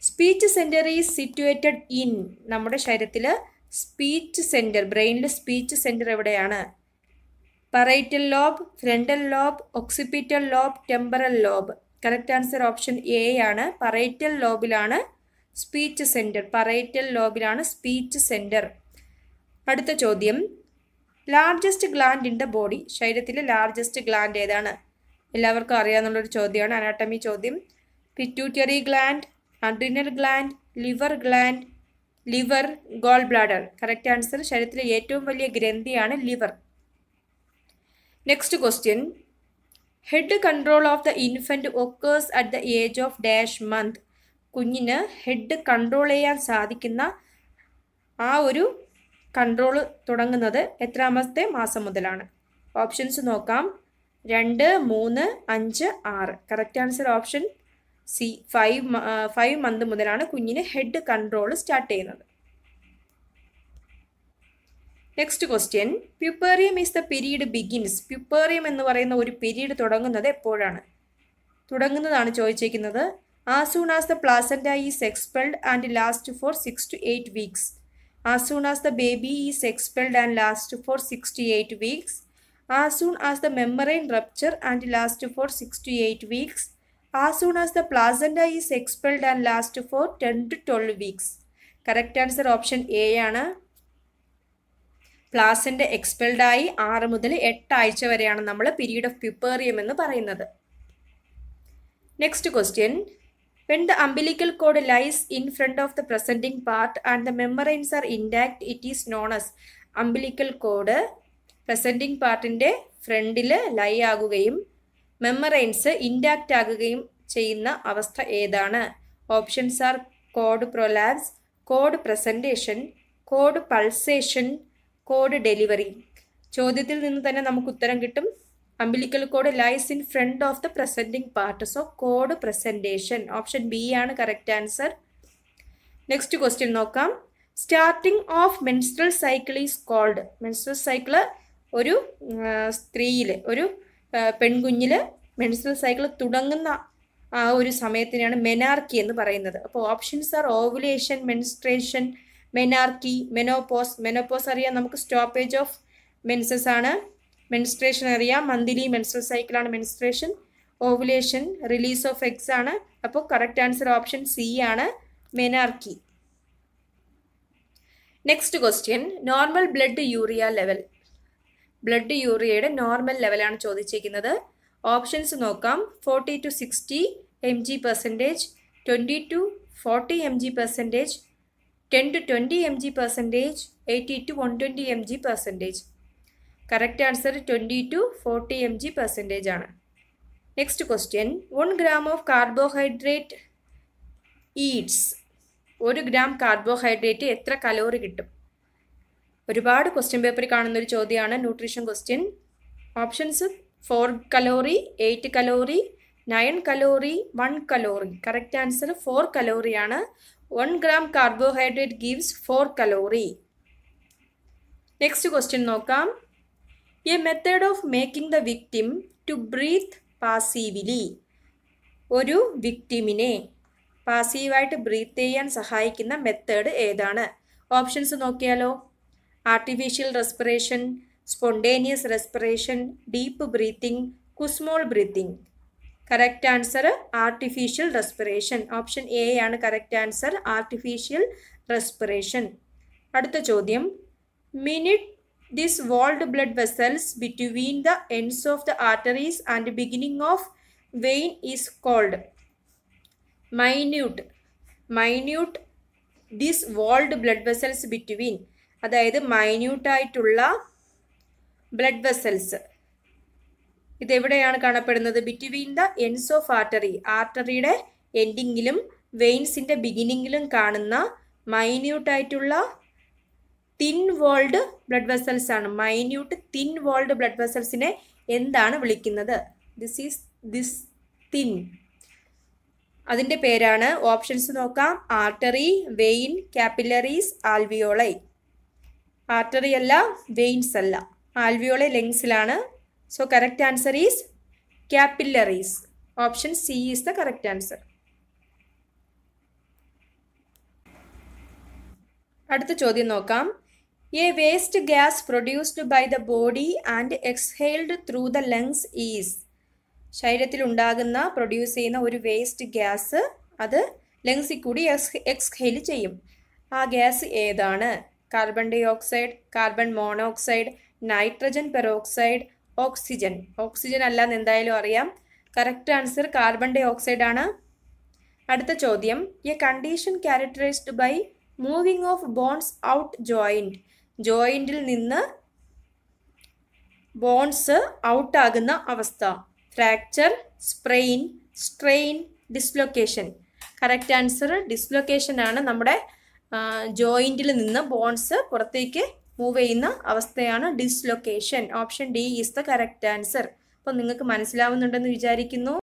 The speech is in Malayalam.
speech centre is situated in നമ്മുടെ ശരീരത്തിൽ സ്പീച്ച് സെൻറ്റർ ബ്രെയിനിൽ സ്പീച്ച് സെൻറ്റർ എവിടെയാണ് parietal lobe frontal lobe occipital lobe temporal lobe correct answer option A ആണ് പറൈറ്റൽ ലോബിലാണ് സ്പീച്ച് സെൻറ്റർ പറൈറ്റൽ ലോബിലാണ് സ്പീച്ച് സെൻറ്റർ അടുത്ത ചോദ്യം largest gland in the body ശരീരത്തിലെ ലാർജസ്റ്റ് ഗ്ലാൻഡ് ഏതാണ് എല്ലാവർക്കും അറിയാവുന്നൊരു ചോദ്യമാണ് അനാട്ടമി ചോദ്യം pituitary gland adrenal gland liver gland liver gall bladder correct answer ശരീരത്തിലെ ഏറ്റവും വലിയ ഗ്രന്ഥിയാണ് liver next question head control of the infant occurs at the age of dash month കുഞ്ഞിന് ഹെഡ് കൺട്രോൾ ചെയ്യാൻ സാധിക്കുന്ന ആ ഒരു കൺട്രോൾ തുടങ്ങുന്നത് എത്രാമത്തെ മാസം മുതലാണ് ഓപ്ഷൻസ് നോക്കാം രണ്ട് മൂന്ന് അഞ്ച് ആറ് correct answer option C five five month മുതലാണ് കുഞ്ഞിന് ഹെഡ് കൺട്രോൾ സ്റ്റാർട്ട് ചെയ്യുന്നത് next question puerperium is the period begins puerperium എന്ന് പറയുന്ന ഒരു പീരീഡ് തുടങ്ങുന്നത് എപ്പോഴാണ് തുടങ്ങുന്നതാണ് ചോദിച്ചിരിക്കുന്നത് as soon as the placenta is expelled and last four six to eight weeks as soon as the baby is expelled and last four six to eight weeks as soon as the membrane rupture and last four six to eight weeks as soon as the placenta is expelled and last for ten to twelve weeks correct answer option A ആണ് പ്ലാസൻ്റെ എക്സ്പെൽഡായി ആറ് മുതൽ എട്ട് ആഴ്ച വരെയാണ് നമ്മൾ പീരീഡ് ഓഫ് പ്യുപ്പേറിയം എന്ന് പറയുന്നത് next question when the umbilical cord lies in front of the presenting part and the membranes are intact it is known as umbilical cord presenting പാർട്ടിൻ്റെ ഫ്രണ്ടിൽ ലൈ ആകുകയും മെമ്മറൈൻസ് ഇൻഡാക്റ്റ് ആകുകയും ചെയ്യുന്ന അവസ്ഥ ഏതാണ് options are cord prolapse cord presentation cord pulsation cord delivery ചോദ്യത്തിൽ നിന്ന് തന്നെ നമുക്ക് ഉത്തരം കിട്ടും umbilical cord lies in front of the presenting part so cord presentation option B ആണ് കറക്റ്റ് ആൻസർ നെക്സ്റ്റ് ക്വസ്റ്റ്യൻ നോക്കാം starting of menstrual cycle is called menstrual cycle ഒരു സ്ത്രീയിൽ ഒരു പെൺകുഞ്ഞിൽ മെൻസ്ട്രൽ സൈക്കിൾ തുടങ്ങുന്ന ആ ഒരു സമയത്തിനാണ് മെനാർക്കി എന്ന് പറയുന്നത് അപ്പോൾ options are ovulation menstruation menarche menopause menopause അറിയാം നമുക്ക് സ്റ്റോപ്പേജ് ഓഫ് മെൻസസ് ആണ് മെൻസ്ട്രേഷൻ അറിയാം മന്ത്ലി മെൻസ്ട്രൽ സൈക്കിളാണ് menstruation ovulation release of eggs ആണ് അപ്പോൾ കറക്റ്റ് ആൻസർ ഓപ്ഷൻ സി ആണ് menarche next question normal blood urea level blood യൂറിയയുടെ നോർമൽ ലെവലാണ് ചോദിച്ചിരിക്കുന്നത് ഓപ്ഷൻസ് നോക്കാം forty to sixty M G percentage twenty to forty M G percentage ten to twenty M G percentage eighty to one twenty M G percentage correct answer twenty to forty M G percentage ആണ് next question one gram of carbohydrate eats ഒരു ഗ്രാം കാർബോഹൈഡ്രേറ്റ് എത്ര കലോറി കിട്ടും ഒരുപാട് ക്വസ്റ്റ്യൻ പേപ്പറിൽ കാണുന്ന ഒരു ചോദ്യമാണ് nutrition question options four calorie eight calorie nine calorie one calorie correct answer four കലോറിയാണ് one gram carbohydrate gives four calorie next question നോക്കാം a method of making the victim to breathe passively ഒരു വിക്ടിമിനെ പാസീവായിട്ട് ബ്രീത്ത് ചെയ്യാൻ സഹായിക്കുന്ന മെത്തേഡ് ഏതാണ് ഓപ്ഷൻസ് നോക്കിയാലോ artificial respiration spontaneous respiration deep breathing Kussmaul breathing correct answer artificial respiration option A ആണ് കറക്റ്റ് ആൻസർ ആർട്ടിഫിഷ്യൽ റെസ്പിറേഷൻ അടുത്ത ചോദ്യം minute thin walled blood vessels between the ends of the arteries and beginning of vein is called minute minute thin walled blood vessels between അതായത് മൈന്യൂട്ടായിട്ടുള്ള ബ്ലഡ് വെസൽസ് ഇതെവിടെയാണ് കാണപ്പെടുന്നത് between the ends of artery ആർട്ടറിയുടെ എൻഡിങ്ങിലും വെയിൻസിൻ്റെ ബിഗിനിങ്ങിലും കാണുന്ന മൈന്യൂട്ടായിട്ടുള്ള തിൻ വോൾഡ് ബ്ലഡ് വെസൽസ് ആണ് മൈന്യൂട്ട് തിൻ വോൾഡ് ബ്ലഡ് വെസൽസിനെ എന്താണ് വിളിക്കുന്നത് ദിസ് ഈസ് ദിസ് തിൻ അതിൻ്റെ പേരാണ് ഓപ്ഷൻസ് നോക്കാം artery vein capillaries alveoli artery അല്ല വെയിൻസ് അല്ല ആൽവിയോളൈ ലെങ്സിലാണ് so correct answer is capillaries option C is the correct answer അടുത്ത ചോദ്യം നോക്കാം a waste gas produced by the body and exhaled through the lungs is ശരീരത്തിൽ ഉണ്ടാകുന്ന പ്രൊഡ്യൂസ് ചെയ്യുന്ന ഒരു വേസ്റ്റ് ഗ്യാസ് അത് ലങ്സിൽ കൂടി എക്സ് എക്സ്ഹെയിൽ ചെയ്യും ആ ഗ്യാസ് ഏതാണ് carbon dioxide carbon monoxide nitrogen peroxide oxygen oxygen അല്ലാന്ന് എന്തായാലും അറിയാം correct answer carbon dioxide ആണ് അടുത്ത ചോദ്യം a condition characterized by moving of bones out joint ജോയിൻറ്റിൽ നിന്ന് ബോൺസ് ഔട്ടാകുന്ന അവസ്ഥ fracture sprain strain dislocation correct answer dislocation ആണ് നമ്മുടെ ജോയിൻറ്റിൽ നിന്ന് ബോൺസ് പുറത്തേക്ക് മൂവ് ചെയ്യുന്ന അവസ്ഥയാണ് dislocation option D is the correct answer അപ്പോൾ നിങ്ങൾക്ക് മനസ്സിലാവുന്നുണ്ടെന്ന് വിചാരിക്കുന്നു